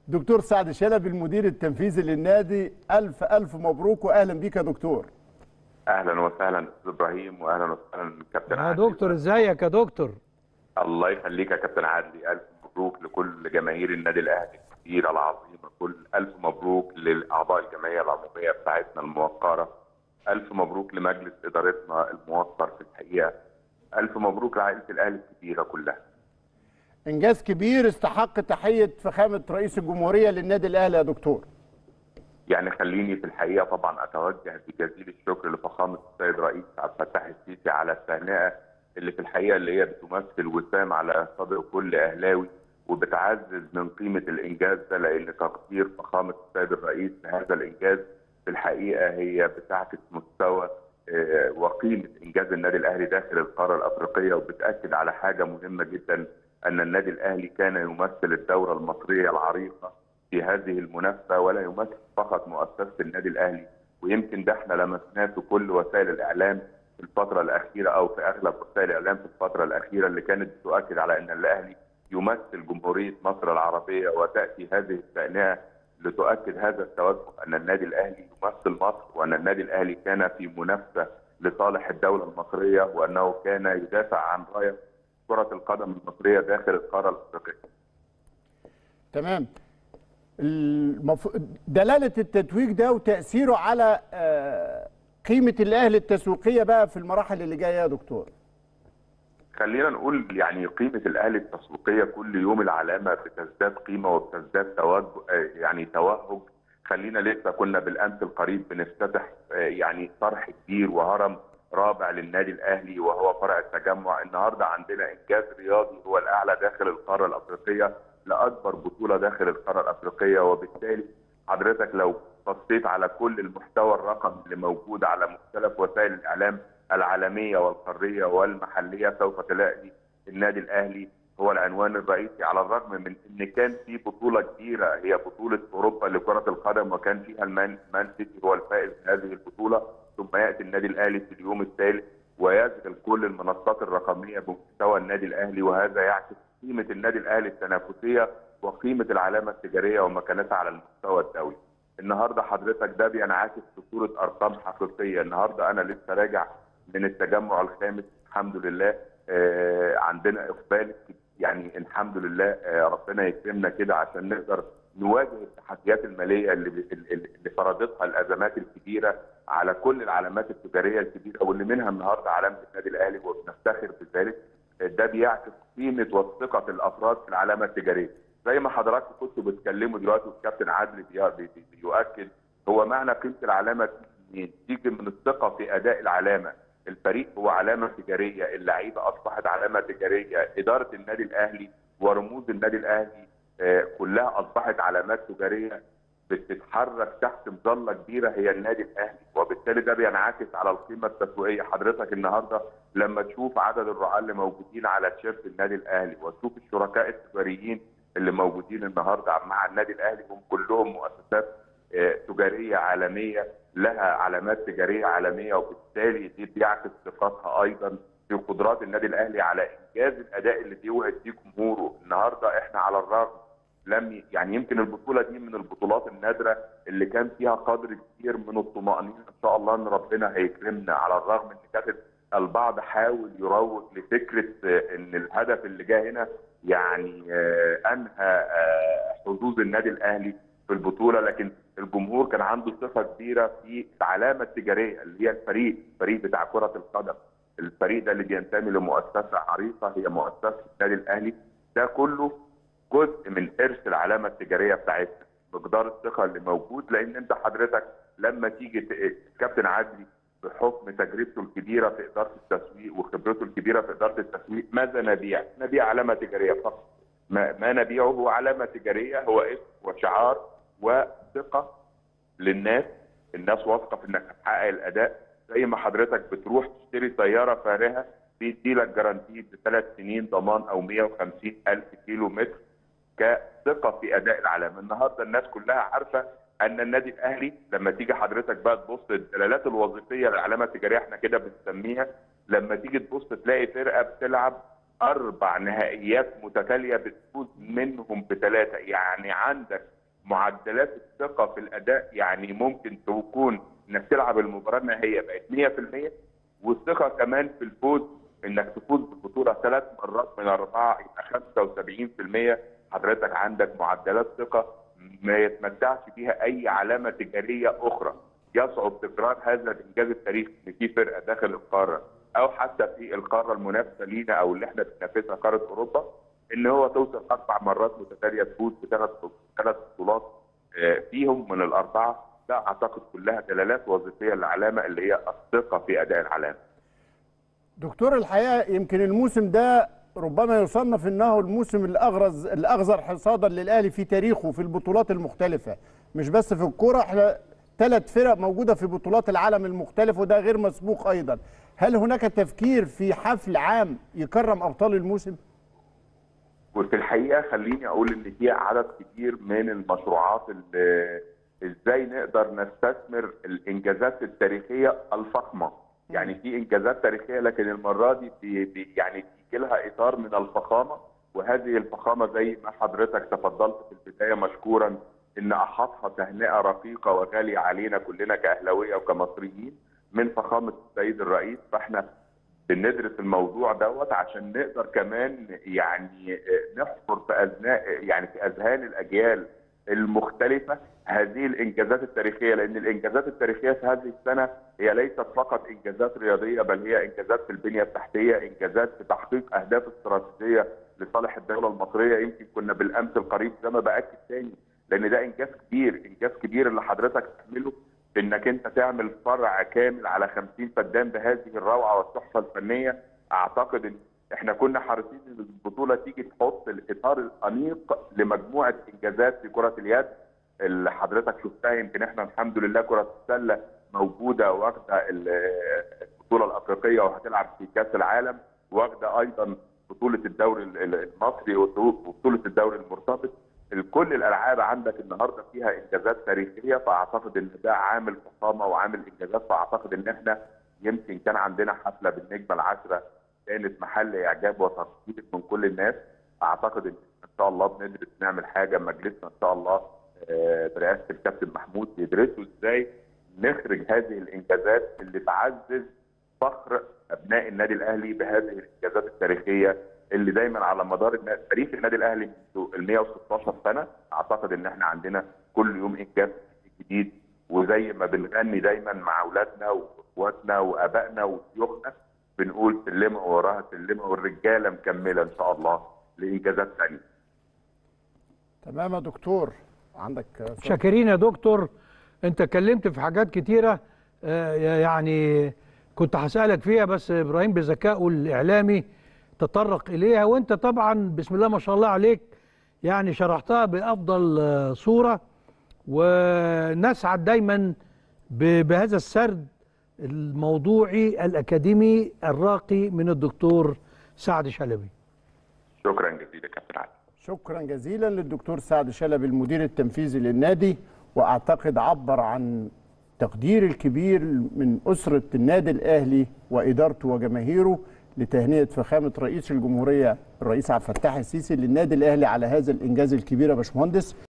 دكتور سعد شلبي المدير التنفيذي للنادي الف الف مبروك واهلا بيك يا دكتور اهلا وسهلا استاذ ابراهيم واهلا وسهلا كابتن يا عادل دكتور ازيك يا دكتور الله يخليك يا كابتن عادلي الف مبروك لكل جماهير النادي الاهلي الكبيره العظيمه كل الف مبروك لاعضاء الجمعيه العموميه بتاعتنا الموقره الف مبروك لمجلس ادارتنا الموقر في الحقيقه الف مبروك لعائله الاهلي الكبيره كلها انجاز كبير استحق تحيه فخامه رئيس الجمهوريه للنادي الاهلي يا دكتور يعني خليني في الحقيقه طبعا اتوجه بجزيل الشكر لفخامه السيد رئيس عبد الفتاح السيسي على التهنئه اللي في الحقيقه اللي هي بتمثل وسام على صدر كل اهلاوي وبتعزز من قيمه الانجاز ده لان تقدير فخامه السيد الرئيس لهذا الانجاز في الحقيقه هي بتعكس مستوى آه، وقيمه انجاز النادي الاهلي داخل القاره الافريقيه وبتاكد على حاجه مهمه جدا ان النادي الاهلي كان يمثل الدوره المصريه العريقه في هذه المنافسه ولا يمثل فقط مؤسسه النادي الاهلي ويمكن ده احنا لمسناه في كل وسائل الاعلام في الفتره الاخيره او في اغلب وسائل الاعلام في الفتره الاخيره اللي كانت تؤكد على ان الاهلي يمثل جمهوريه مصر العربيه وتاتي هذه التهنئه لتؤكد هذا التوجه ان النادي الاهلي يمثل مصر وان النادي الاهلي كان في منافسه لصالح الدوله المصريه وانه كان يدافع عن رايه كره القدم المصريه داخل القاره الافريقيه. تمام المف... دلاله التتويج ده وتاثيره على آه، قيمه الاهلي التسويقيه بقى في المراحل اللي جايه يا دكتور خلينا نقول يعني قيمة الأهلي التسويقية كل يوم العلامة بتزداد قيمة وبتزداد توجه آه، يعني توهج خلينا لسه كنا بالأمس القريب بنفتتح آه، يعني طرح كبير وهرم رابع للنادي الأهلي وهو فرع التجمع النهاردة عندنا إنجاز رياضي هو الأعلى داخل القارة الأفريقية لأكبر بطولة داخل القارة الأفريقية وبالتالي حضرتك لو بصيت على كل المحتوى الرقمي اللي موجود على مختلف وسائل الإعلام العالميه والقاريه والمحليه سوف تلاقي النادي الاهلي هو العنوان الرئيسي على الرغم من ان كان في بطوله كبيره هي بطوله اوروبا لكره القدم وكان فيها المان مان سيتي هو الفائز بهذه البطوله ثم ياتي النادي الاهلي في اليوم الثالث ويشغل كل المنصات الرقميه بمستوى النادي الاهلي وهذا يعكس قيمه النادي الاهلي التنافسيه وقيمه العلامه التجاريه ومكانتها على المستوى الدولي. النهارده حضرتك ده بينعكس في صوره ارقام حقيقيه، النهارده انا لسه راجع من التجمع الخامس الحمد لله آه، عندنا اقبال يعني الحمد لله آه، ربنا يكرمنا كده عشان نقدر نواجه التحديات الماليه اللي اللي اللي فرضتها الازمات الكبيره على كل العلامات التجاريه الكبيره واللي منها النهارده علامه النادي الاهلي وبنفتخر بذلك آه، ده بيعكس قيمه وثقه الافراد في العلامه التجاريه زي ما حضراتكم كنتوا بتتكلموا دلوقتي والكابتن عادل بي- بي- بي- بيؤكد هو معنى قيمه العلامه تيجي منين؟ تيجي من الثقه في اداء العلامه الفريق هو علامه تجاريه، اللعيبه اصبحت علامه تجاريه، اداره النادي الاهلي ورموز النادي الاهلي آه، كلها اصبحت علامات تجاريه بتتحرك تحت مظله كبيره هي النادي الاهلي، وبالتالي ده بينعكس على القيمه التسويقيه، حضرتك النهارده لما تشوف عدد الرعاة اللي موجودين على تيشيرت النادي الاهلي وتشوف الشركاء التجاريين اللي موجودين النهارده مع النادي الاهلي هم كلهم مؤسسات آه، تجاريه عالميه لها علامات تجاريه عالميه وبالتالي دي بيعكس ثقتها ايضا في قدرات النادي الاهلي على انجاز الاداء اللي بيوعد بيه جمهوره، النهارده احنا على الرغم لم ي- يعني يمكن البطوله دي من البطولات النادره اللي كان فيها قدر كبير من الطمانينه ان شاء الله ان ربنا هيكرمنا على الرغم ان كانت البعض حاول يروج لفكره آه، ان الهدف اللي جه هنا يعني آه، انهى آه، حظوظ النادي الاهلي في البطوله لكن الجمهور كان عنده ثقه كبيره في العلامه التجاريه اللي هي الفريق الفريق بتاع كره القدم الفريق ده اللي بينتمي لمؤسسه عريقه هي مؤسسه النادي الاهلي ده كله جزء من ارث العلامه التجاريه بتاعتنا مقدار الثقه اللي موجود لان انت حضرتك لما تيجي ت- كابتن عدلي بحكم تجربته الكبيره في اداره التسويق وخبرته الكبيره في اداره التسويق ماذا نبيع؟ نبيع علامه تجاريه فقط ما, ما نبيعه هو علامه تجاريه هو اسم وشعار وثقه للناس الناس واثقه في انك هتحقق الاداء زي ما حضرتك بتروح تشتري سياره فارهه بيدي لك جارانتي بثلاث سنين ضمان او 150 الف كيلو متر كثقه في اداء العلامه النهارده الناس كلها عارفه ان النادي الاهلي لما تيجي حضرتك بقى تبص الدلالات الوظيفيه للعلامه التجاريه احنا كده بنسميها لما تيجي تبص تلاقي فرقه بتلعب اربع نهائيات متتاليه بتفوز منهم بثلاثه يعني عندك معدلات الثقه في الاداء يعني ممكن تكون انك تلعب المباراه النهائيه بقت 100% والثقه كمان في الفوز انك تفوز بالبطوله ثلاث مرات من اربعه يبقى 75% حضرتك عندك معدلات ثقه ما يتمتعش بيها اي علامه تجاريه اخرى يصعب تكرار هذا الانجاز التاريخي ان في فرقه داخل القاره او حتى في القاره المنافسه لينا او اللي احنا بننافسها قاره اوروبا ان هو توصل اربع مرات متتاليه تفوز بثلاث ثلاث بطولات آه، فيهم من الاربعه ده اعتقد كلها دلالات وظيفيه للعلامه اللي هي الثقه في اداء العلامه. دكتور الحقيقه يمكن الموسم ده ربما يصنف انه الموسم الاغرز الاغزر حصادا للاهلي في تاريخه في البطولات المختلفه مش بس في الكوره احنا ثلاث فرق موجوده في بطولات العالم المختلف وده غير مسبوق ايضا هل هناك تفكير في حفل عام يكرم ابطال الموسم وفي الحقيقه خليني اقول ان في عدد كبير من المشروعات اللي ازاي نقدر نستثمر الانجازات التاريخيه الفخمه يعني في انجازات تاريخيه لكن المره دي بي بي يعني بيجي لها اطار من الفخامه وهذه الفخامه زي ما حضرتك تفضلت في البدايه مشكورا ان احاطها تهنئه رقيقه وغاليه علينا كلنا كاهلاويه وكمصريين من فخامه السيد الرئيس فاحنا بندرس الموضوع دوت عشان نقدر كمان يعني نحفر في اذناء يعني في اذهان الاجيال المختلفه هذه الانجازات التاريخيه لان الانجازات التاريخيه في هذه السنه هي ليست فقط انجازات رياضيه بل هي انجازات في البنيه التحتيه، انجازات في تحقيق اهداف استراتيجيه لصالح الدوله المصريه يمكن كنا بالامس القريب زي ما باكد تاني لان ده انجاز كبير، انجاز كبير اللي حضرتك تعمله بانك انت تعمل فرع كامل على 50 فدان بهذه الروعه والتحفه الفنيه اعتقد ان احنا كنا حريصين ان البطوله تيجي تحط الاطار الانيق لمجموعه انجازات في كره اليد اللي حضرتك شفتها يمكن احنا الحمد لله كره السله موجوده واخده البطوله الافريقيه وهتلعب في كاس العالم واخده ايضا بطوله الدوري المصري وبطوله الدوري المرتبط كل الالعاب عندك النهارده فيها انجازات تاريخيه فاعتقد ان ده عامل فخامه وعامل انجازات فاعتقد ان احنا يمكن كان عندنا حفله بالنجمه العاشره كانت محل اعجاب وترحيب من كل الناس اعتقد ان ان شاء الله بندرس نعمل حاجه مجلسنا ان شاء الله برئاسه الكابتن محمود يدرسوا ازاي نخرج هذه الانجازات اللي تعزز فخر ابناء النادي الاهلي بهذه الانجازات التاريخيه اللي دايما على مدار تاريخ النادي الاهلي منذ ال 116 سنه اعتقد ان احنا عندنا كل يوم انجاز جديد وزي ما بنغني دايما مع اولادنا واخواتنا وابائنا وشيوخنا بنقول سلمه وراها سلمه والرجاله مكمله ان شاء الله لانجازات ثانيه. تمام يا دكتور عندك شاكرين يا دكتور انت اتكلمت في حاجات كتيره آه يعني كنت هسالك فيها بس ابراهيم بذكائه الاعلامي تطرق اليها وانت طبعا بسم الله ما شاء الله عليك يعني شرحتها بافضل صوره ونسعد دايما بهذا السرد الموضوعي الاكاديمي الراقي من الدكتور سعد شلبي شكرا جزيلا كابتن علي شكرا جزيلا للدكتور سعد شلبي المدير التنفيذي للنادي واعتقد عبر عن تقدير الكبير من اسره النادي الاهلي وادارته وجماهيره لتهنئه فخامه رئيس الجمهوريه الرئيس عبد الفتاح السيسي للنادي الاهلي على هذا الانجاز الكبير يا باشمهندس